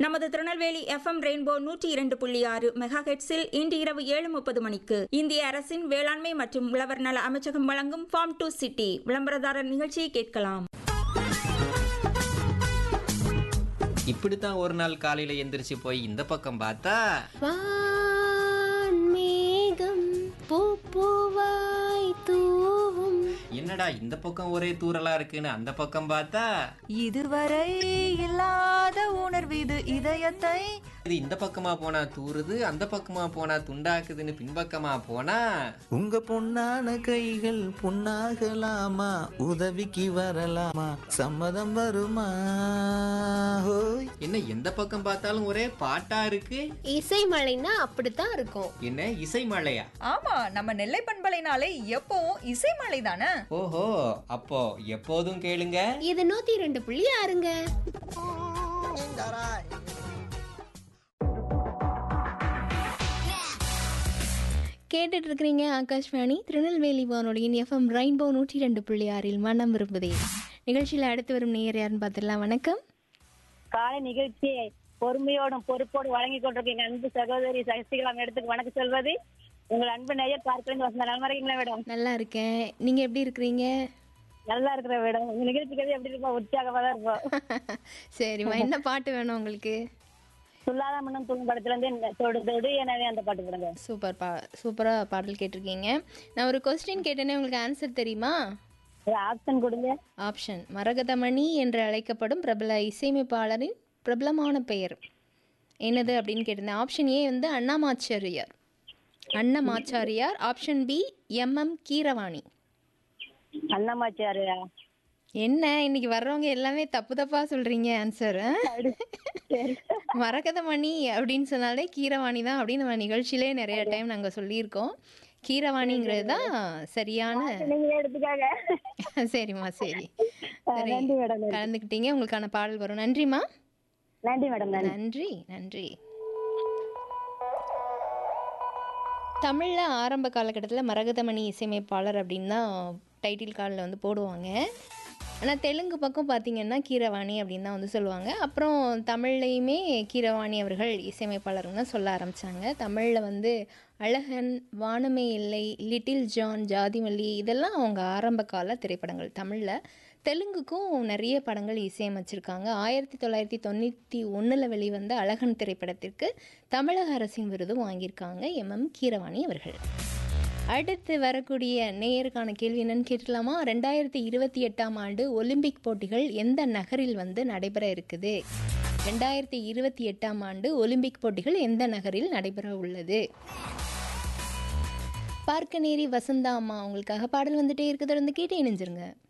நமது Tirunelveli FM rainbow நூற்றி இரண்டு புள்ளி ஆறு மெகா ஹெட்ஸில் இன்று இரவு ஏழு முப்பது மணிக்கு இந்திய அரசின் வேளாண்மை மற்றும் உழவர் நல அமைச்சகம் வழங்கும் ஃபார்ம் டு சிட்டி விளம்பரதாரர் நிகழ்ச்சியை கேட்கலாம் இப்படித்தான் ஒரு நாள் காலையில எந்திரிச்சு போய் இந்த பக்கம் பார்த்தா வான்மேகம் பூப்பூவாய் தூவும் என்னடா இந்த பக்கம் ஒரே தூரலா இருக்குன்னு அந்த பக்கம் பார்த்தா இதுவரை இல்லாத உணர்வு இது இதயத்தை இது இந்த பக்கமா போனா தூறுது அந்த பக்கமா போனா துண்டாக்குதுன்னு பின்பக்கமா போனா உங்க பொன்னான கைகள் பொன்னாகலாமா உதவிக்கு வரலாமா சம்மதம் வருமா ஹோய் என்ன எந்த பக்கம் பார்த்தாலும் ஒரே பாட்டா இருக்கு இசை மழைன்னா அப்படித்தான் இருக்கும் என்ன இசை மழையா ஆமா நம்ம நெல்லை பண்பலைனாலே எப்பவும் இசைமலை தானே ஓஹோ அப்போ எப்போதும் கேளுங்க இது நூத்தி ரெண்டு புள்ளி ஆறுங்க கேட்டுட்டு இருக்கிறீங்க ஆகாஷ்வாணி திருநெல்வேலி வானொலியின் எஃப்எம் ரெயின்போ நூற்றி ரெண்டு புள்ளி ஆறில் மனம் விரும்புதே நிகழ்ச்சியில் அடுத்து வரும் நேயர் யாருன்னு பார்த்துடலாம் வணக்கம் காலை நிகழ்ச்சியை பொறுமையோடும் பொறுப்போடு வழங்கி கொண்டிருக்கீங்க அன்பு சகோதரி சசிகலா இடத்துக்கு வணக்கம் சொல்வது உங்கள் அன்பு நேயர் பார்க்கலேருந்து வசந்த நல்லா இருக்கீங்களா மேடம் நல்லா இருக்கேன் நீங்க எப்படி இருக்கிறீங்க நல்லா இருக்கிற மேடம் உங்க நிகழ்ச்சிக்கு எப்படி இருப்போம் உற்சாகமா தான் இருப்போம் சரிம்மா என்ன பாட்டு வேணும் உங்களுக்கு சொல்லாத மன்னம் தூங்கும் படத்துல இருந்து இந்த தொடு தொடு எனவே அந்த பாட்டு போடுங்க சூப்பர் பா சூப்பராக பாடல் கேட்டிருக்கீங்க நான் ஒரு கொஸ்டின் கேட்டேனே உங்களுக்கு ஆன்சர் தெரியுமா ஆப்ஷன் கொடுங்க ஆப்ஷன் மரகதமணி என்று அழைக்கப்படும் பிரபல இசையமைப்பாளரின் பிரபலமான பெயர் என்னது அப்படின்னு கேட்டிருந்தேன் ஆப்ஷன் ஏ வந்து Annamacharyar Annamacharyar option B MM Keeravani Annamacharya என்ன இன்னைக்கு வர்றவங்க எல்லாமே தப்பு தப்பா சொல்றீங்க ஆன்சர் மரகதமணி அப்படின்னு சொன்னாலே கீரவாணி தான் அப்படின்னு நம்ம நிகழ்ச்சியிலே நிறைய டைம் நாங்கள் சொல்லியிருக்கோம் கீரவாணிங்கிறது தான் சரியான நீங்க எடுத்துக்காக சரிம்மா சரி சரி நன்றி மேடம் கலந்துக்கிட்டீங்க உங்களுக்கான பாடல் வரும் நன்றிம்மா நன்றி மேடம் நன்றி நன்றி நன்றி தமிழில் ஆரம்ப காலகட்டத்தில் மரகதமணி இசையமைப்பாளர் அப்படின்னு தான் டைட்டில் கார்டில் வந்து போடுவாங்க ஆனால் தெலுங்கு பக்கம் பார்த்தீங்கன்னா கீரவாணி அப்படின்னு தான் வந்து சொல்லுவாங்க அப்புறம் தமிழ்லையுமே கீரவாணி அவர்கள் இசையமைப்பாளர்னு தான் சொல்ல ஆரம்பித்தாங்க தமிழில் வந்து அழகன் வானமே இல்லை லிட்டில் ஜான் ஜாதிமல்லி இதெல்லாம் அவங்க ஆரம்ப கால திரைப்படங்கள் தமிழில் தெலுங்குக்கும் நிறைய படங்கள் இசையமைச்சிருக்காங்க ஆயிரத்தி தொள்ளாயிரத்தி தொண்ணூற்றி ஒன்றில் வெளிவந்த அழகன் திரைப்படத்திற்கு தமிழக அரசின் விருதும் வாங்கியிருக்காங்க எம்எம் கீரவாணி அவர்கள் அடுத்து வரக்கூடிய நேயருக்கான கேள்வி என்னன்னு கேட்கலாமா ரெண்டாயிரத்தி இருபத்தி எட்டாம் ஆண்டு ஒலிம்பிக் போட்டிகள் எந்த நகரில் வந்து நடைபெற இருக்குது ரெண்டாயிரத்தி இருபத்தி எட்டாம் ஆண்டு ஒலிம்பிக் போட்டிகள் எந்த நகரில் நடைபெற உள்ளது பார்க்கநேரி வசந்தா அம்மா உங்களுக்காக பாடல் வந்துட்டே இருக்குது தொடர்ந்து கேட்டு இணைஞ்சிருங்க